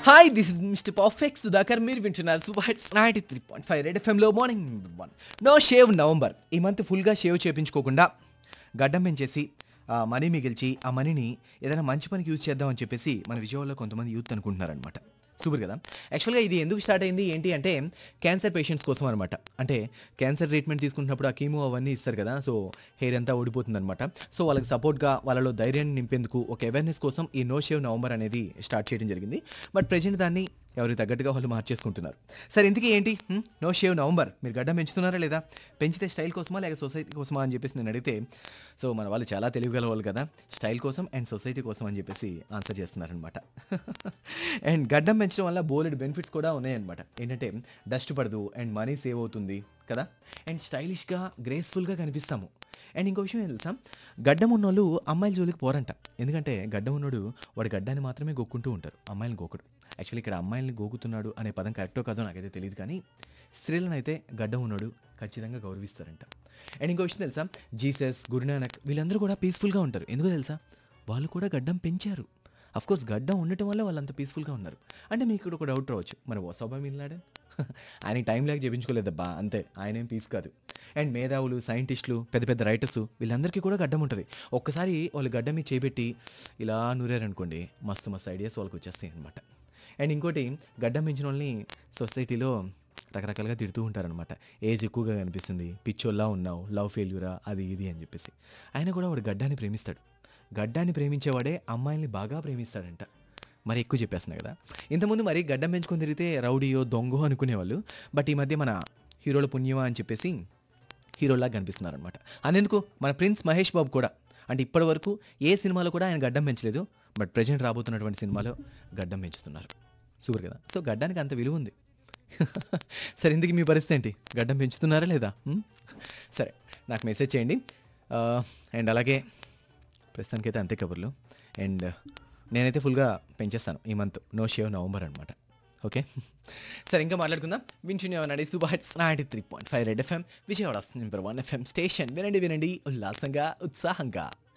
Hi this is mister perfect Sudhakar మీరు వింటున్నారు super hits ninety three point five red ఎఫ్ఎంలో morning one no shave November ఈ month ఫుల్గా shave చేయించుకోకుండా గడ్డం పెంచేసి ఆ మనీ మిగిల్చి ఆ మనీని ఏదైనా మంచి పనికి యూజ్ చేద్దామని చెప్పేసి మన విజయవాడలో కొంతమంది యూత్ అనుకుంటున్నారనమాట సూపర్ కదా యాక్చువల్గా ఇది ఎందుకు స్టార్ట్ అయింది ఏంటి అంటే క్యాన్సర్ పేషెంట్స్ కోసం అనమాట అంటే క్యాన్సర్ ట్రీట్మెంట్ తీసుకుంటున్నప్పుడు ఆ కీమో అవన్నీ ఇస్తారు కదా సో హెయిర్ అంతా ఓడిపోతుంది అనమాట సో వాళ్ళకి సపోర్ట్గా వాళ్ళలో ధైర్యాన్ని నింపేందుకు ఒక అవేర్నెస్ కోసం ఈ నో షేవ్ నవంబర్ అనేది స్టార్ట్ చేయడం జరిగింది బట్ ప్రజెంట్ దాన్ని ఎవరికి తగ్గట్టుగా వాళ్ళు మార్చేసుకుంటున్నారు సరే ఇంతకీ ఏంటి హ్మ్? నో షేవ్ నవంబర్ మీరు గడ్డం పెంచుతున్నారా లేదా పెంచితే స్టైల్ కోసమా లేక సొసైటీ కోసమా అని చెప్పేసి నేను అడిగితే సో మన వాళ్ళు చాలా తెలివిగల వాళ్ళు కదా స్టైల్ కోసం అండ్ సొసైటీ కోసం అని చెప్పేసి ఆన్సర్ చేస్తున్నారనమాట అండ్ గడ్డం పెంచడం వల్ల బోలెడ్ బెనిఫిట్స్ కూడా ఉన్నాయన్నమాట ఏంటంటే డస్ట్ పడదు అండ్ మనీ సేవ్ అవుతుంది కదా అండ్ స్టైలిష్గా గ్రేస్ఫుల్గా కనిపిస్తాము అండ్ ఇంకో విషయం ఏం తెలుసా గడ్డం ఉన్నోళ్ళు అమ్మాయిల జోలికి పోరంట ఎందుకంటే గడ్డం ఉన్నోడు వాడి గడ్డాన్ని మాత్రమే గోక్కుంటూ ఉంటారు అమ్మాయిని గోకుడు యాక్చువల్లీ ఇక్కడ అమ్మాయిల్ని గోకుతున్నాడు అనే పదం కరెక్టో కాదో నాకైతే తెలియదు కానీ స్త్రీలను అయితే గడ్డం ఉన్నాడు ఖచ్చితంగా గౌరవిస్తారంట అండ్ ఇంకో విషయం తెలుసా జీసస్ గురునానక్ వీళ్ళందరూ కూడా పీస్ఫుల్గా ఉంటారు ఎందుకో తెలుసా వాళ్ళు కూడా గడ్డం పెంచారు కోర్స్ గడ్డం ఉండటం వల్ల వాళ్ళంత పీస్ఫుల్గా ఉన్నారు అంటే మీకు ఇక్కడ ఒక డౌట్ రావచ్చు మరి వసాబా మిల్లాడే ఆయన టైం లేక చేయించుకోలేదబ్బా అంతే ఆయన ఏం పీస్ కాదు అండ్ మేధావులు సైంటిస్టులు పెద్ద పెద్ద రైటర్స్ వీళ్ళందరికీ కూడా గడ్డం ఉంటుంది ఒక్కసారి వాళ్ళు గడ్డం మీద చేపెట్టి ఇలా నూరారనుకోండి మస్తు మస్తు ఐడియాస్ వాళ్ళకి వచ్చేస్తాయి అనమాట అండ్ ఇంకోటి గడ్డం పెంచిన వాళ్ళని సొసైటీలో రకరకాలుగా తిడుతూ ఉంటారనమాట ఏజ్ ఎక్కువగా కనిపిస్తుంది పిచ్చోల్లా ఉన్నావు లవ్ ఫెయిల్యూరా అది ఇది అని చెప్పేసి ఆయన కూడా వాడు గడ్డాన్ని ప్రేమిస్తాడు గడ్డాన్ని ప్రేమించేవాడే అమ్మాయిల్ని బాగా ప్రేమిస్తాడంట మరి ఎక్కువ చెప్పేస్తున్నా కదా ఇంతకుముందు మరి గడ్డం పెంచుకొని తిరిగితే రౌడీయో దొంగో అనుకునేవాళ్ళు బట్ ఈ మధ్య మన హీరోల పుణ్యమా అని చెప్పేసి హీరోలాగా కనిపిస్తున్నారనమాట అందుకు మన ప్రిన్స్ మహేష్ బాబు కూడా అంటే ఇప్పటి వరకు ఏ సినిమాలో కూడా ఆయన గడ్డం పెంచలేదు బట్ ప్రజెంట్ రాబోతున్నటువంటి సినిమాలో గడ్డం పెంచుతున్నారు సూపర్ కదా సో గడ్డానికి అంత విలువ ఉంది సరే ఇందుకు మీ పరిస్థితి ఏంటి గడ్డం పెంచుతున్నారా లేదా హ్మ్? సరే నాకు మెసేజ్ చేయండి అండ్ అలాగే ప్రస్తుతానికైతే అంతే కబుర్లు అండ్ నేనైతే ఫుల్గా పెంచేస్తాను ఈ మంత్ నో షేవ్ నవంబర్ అనమాట ఓకే సరే ఇంకా మాట్లాడుకుందాం వింటున్నా నడి super hits ninety three point five red FM Vijayawada number one FM station వినండి వినండి ఉల్లాసంగా ఉత్సాహంగా